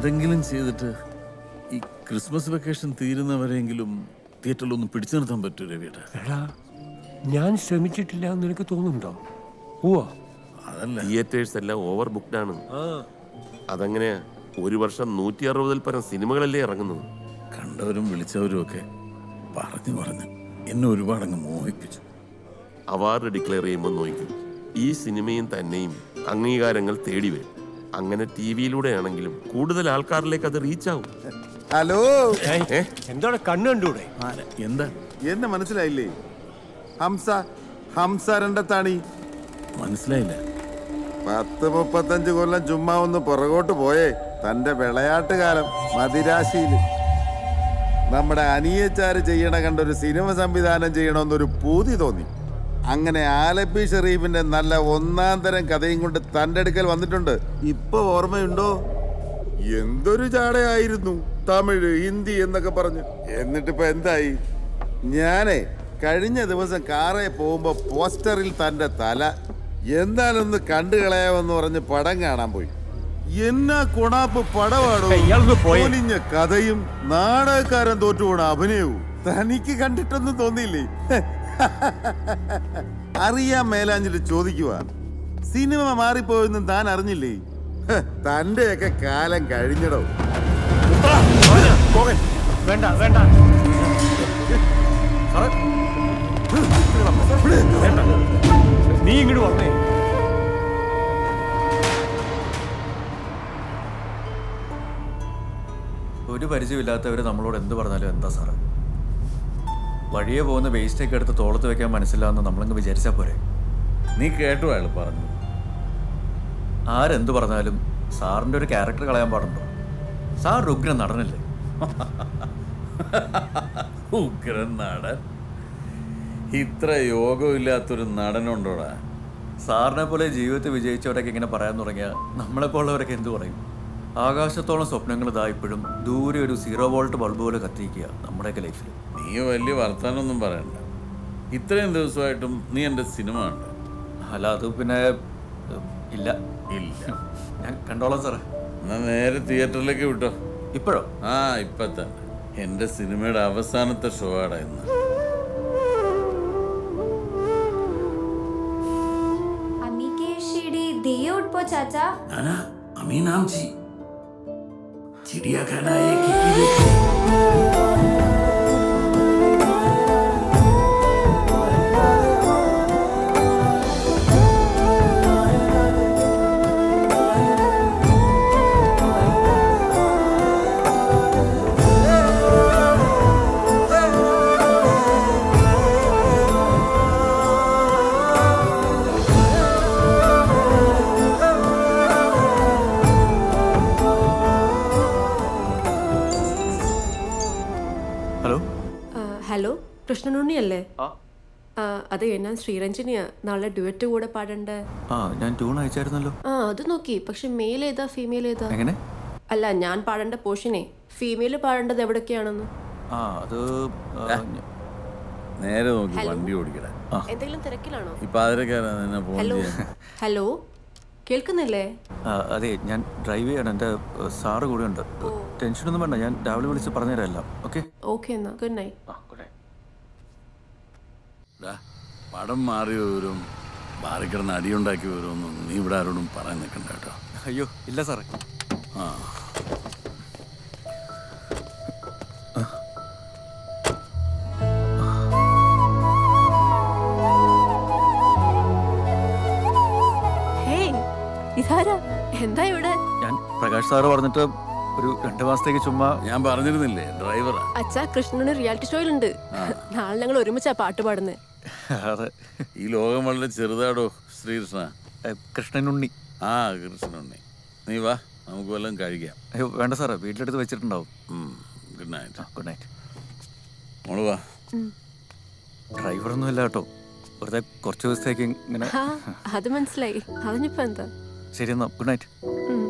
എന്തെങ്കിലും ചെയ്തിട്ട് ഈ ക്രിസ്മസ് വെക്കേഷൻ തീരുന്നവരെങ്കിലും തിയേറ്ററിലൊന്നും പിടിച്ചു നിർത്താൻ പറ്റൂ രവിയുടെ എടാ ഞാൻ ശ്രമിച്ചിട്ടില്ല എന്ന് നിനക്ക് തോന്നുന്നുണ്ടോ ഓ അതല്ല തിയേറ്റേഴ്സ് എല്ലാം ഓവർ ബുക്ക്ഡ് ആണ് അതങ്ങനെയാ ഒരു വർഷം നൂറ്റി അറുപതിൽ പരം സിനിമകളല്ലേ ഇറങ്ങുന്നത് കണ്ടവരും വിളിച്ചവരും ഒക്കെ പറഞ്ഞു പറഞ്ഞു എന്നെ ഒരുപാടങ്ങ് മോഹിപ്പിച്ചു അവാർഡ് ഡിക്ലെയർ ചെയ്യുമ്പോൾ നോക്കും ഈ സിനിമയും തന്നെയും അംഗീകാരങ്ങൾ തേടി വരും അങ്ങനെ ടി വിയിലൂടെ ആണെങ്കിലും കൂടുതൽ ആൾക്കാരിലേക്ക് അത് റീച്ച് ആവും ഹലോ എന്താണ് കണ്ണ് കണ്ടൂടെ എന്താ എന്നെ മനസ്സിലായില്ലേ ഹംസ ഹംസ രണ്ടത്താണി മനസ്സിലായില്ല പത്ത് മുപ്പത്തഞ്ച് കൊല്ലം ചുമ്മാ ഒന്ന് പുറകോട്ട് പോയേ തന്റെ വിളയാട്ട് കാലം മദിരാശിയില് നമ്മുടെ അനിയച്ചാര് ചെയ്യണ കണ്ട ഒരു സിനിമ സംവിധാനം ചെയ്യണമെന്നൊരു പൂതി തോന്നി അങ്ങനെ ആലപ്പി ഷെറീഫിന്റെ നല്ല ഒന്നാം തരം കഥയും കൊണ്ട് തന്റെ അടുക്കൽ വന്നിട്ടുണ്ട് ഇപ്പൊ ഓർമ്മയുണ്ടോ എന്തൊരു ചാടയായിരുന്നു തമിഴ് ഹിന്ദി എന്നൊക്കെ പറഞ്ഞു എന്നിട്ടിപ്പോ എന്തായി ഞാനേ കഴിഞ്ഞ ദിവസം കാറേ പോകുമ്പോ പോസ്റ്ററിൽ തന്റെ തല എന്താണെന്ന് കണ്ടു കളയാമെന്ന് പറഞ്ഞ് പടം കാണാൻ പോയി എന്നാ കുണാപ്പ് പടമാണോ ഇയാളൊന്ന് പോയെ. പൊലിഞ്ഞ കഥയും നാടകക്കാരൻ തോറ്റുപോണ അഭിനയവും തനിക്ക് കണ്ടിട്ടൊന്നും തോന്നിയില്ലേ അറിയാൻ മേലാഞ്ഞിട്ട് ചോദിക്കുക സിനിമ മാറിപ്പോയെന്നും താൻ അറിഞ്ഞില്ലേ ഹ്, തന്റെയൊക്കെ കാലം കഴിഞ്ഞടോ വേണ്ട വേണ്ട സാറേ. വേണ്ട. നീ ഇങ്ങോട്ട് വന്നേ ഒരു പരിചയമില്ലാത്തവർ നമ്മളോട് എന്ത് പറഞ്ഞാലും എന്താ സാറ് വഴിയെ പോകുന്ന വേസ്റ്റൊക്കെ എടുത്ത് തോളത്ത് വെക്കാൻ മനസ്സില്ല എന്ന് നമ്മളങ്ങ് വിചാരിച്ചാൽ പോരെ നീ കേട്ടു അയാൾ പറഞ്ഞു ആരെന്ത് പറഞ്ഞാലും സാറിൻ്റെ ഒരു ക്യാരക്ടർ കളയാൻ പാടുണ്ടോ സാർ ഒരു ഉഗ്രൻ നടനല്ലേ ഉഗ്രൻ നടൻ ഇത്ര യോഗമില്ലാത്തൊരു നടനുണ്ടോടാ സാറിനെ പോലെ ജീവിതത്തിൽ വിജയിച്ചവരൊക്കെ ഇങ്ങനെ പറയാൻ തുടങ്ങിയാൽ നമ്മളെപ്പോലുള്ളവരൊക്കെ എന്ത് പറയും ആകാശത്തോളം സ്വപ്നങ്ങൾ ഇതാ ഇപ്പോഴും ദൂരെ ഒരു സീറോ വോൾട്ട് ബൾബ് പോലെ കത്തിയിരിക്കുക നമ്മുടെയൊക്കെ ലൈഫിൽ നീ വലിയ വർത്താനൊന്നും പറയണ്ട ഇത്രയും ദിവസമായിട്ടും നീ എൻ്റെ സിനിമ ഉണ്ട് അല്ല അത് പിന്നെ ഏഹ്, ഇല്ല ഇല്ല ഞാൻ കണ്ടോളാം സാറേ എന്നാ നേരെ തിയേറ്ററിലേക്ക് വിട്ടോ ഇപ്പോഴോ ആ ഇപ്പൊ തന്നെ എൻ്റെ സിനിമയുടെ അവസാനത്തെ ഷോ ആടാ ഇന്ന് अम्मी के शिडी दिए उठ पो चाचा नाना अमी नाम जी चिड़िया खाना एक ही ഹലോ ആ, ഹലോ കൃഷ്ണനുണ്ണിയല്ലേ ആ, അതെ ഞാൻ ശ്രീരഞ്ജനിയാ നാളെ ഡുവറ്റ് കൂടെ പാടണ്ട ആ ഞാൻ ട്യൂൺ അയച്ചായിരുന്നല്ലോ ആ അത് നോക്കി പക്ഷെ മെയിൽ ഏതാ ഫീമെയിൽ ഏതാ എങ്ങനെ അല്ല ഞാൻ പാടേണ്ട പോർഷനെ ഫീമെയിൽ പാടേണ്ടത് എവിടൊക്കെയാണെന്ന് ആ അത് ആ, ഞ- നേരെ നോക്കി വണ്ടി ഓടിക്കടാ എന്തെങ്കിലും തിരക്കിലാണോ ഇപ്പൊ അതിരക്കാരാ നിന്നെ ഫോൺ ഹലോ ചെയ്യാൻ ഹലോ കേൾക്കുന്നില്ലേ ആ, അതെ ഞാൻ ഡ്രൈവ് ചെയ്യണം എൻ്റെ ഏ, സാറ് കൂടെ ഉണ്ട് ടെൻഷനൊന്നും വേണ്ട ഞാൻ രാവിലെ വിളിച്ച് പറഞ്ഞുതരാം എല്ലാം ഓക്കെ ഓക്കെ എന്നാ ഗുഡ് നൈറ്റ് ഡാ, പടം മാറിയ വിവരവും ബാറിക്കിടന്ന് അടിയുണ്ടാക്കിയ വിവരമൊന്നും നീ ഇവിടെ ആരോടും പറയാൻ നിൽക്കണ്ട കേട്ടോ അയ്യോ ഇല്ല സാറേ ആ ഹേയ് ഇതാരാ എന്താ ഇവിടെ ഞാൻ പ്രകാശ് സാറ് പറഞ്ഞിട്ട് ഒരു രണ്ട് മാസത്തേക്ക് ചുമ്മാ ഞാൻ പറഞ്ഞിരുന്നില്ലേ ഡ്രൈവറാ അച്ഛാ കൃഷ്ണന് റിയാലിറ്റി ഷോയിലുണ്ട് നാളെ ഞങ്ങൾ ഒരുമിച്ചാ പാട്ട് പാടുന്നത് അതെ ഈ ലോകം വളരെ ചെറുതാടോ ശ്രീകൃഷ്ണ ഏ, കൃഷ്ണനുണ്ണി ആ കൃഷ്ണനുണ്ണി നീ വാ നമുക്ക് വല്ലതും കഴിക്കാം അയ്യോ വേണ്ട സാറേ വീട്ടിലെടുത്ത് വെച്ചിട്ടുണ്ടാവും ഗുഡ് നൈറ്റ് ഗുഡ് നൈറ്റ് മോള് വാ ഡ്രൈവറൊന്നും ഇല്ല കേട്ടോ വെറുതെ കുറച്ച് ദിവസത്തേക്ക് ഇങ്ങനെ ആ അത് മനസ്സിലായി അതിനിപ്പോ എന്താ ശരി എന്നാ ഗുഡ് നൈറ്റ് ഉം.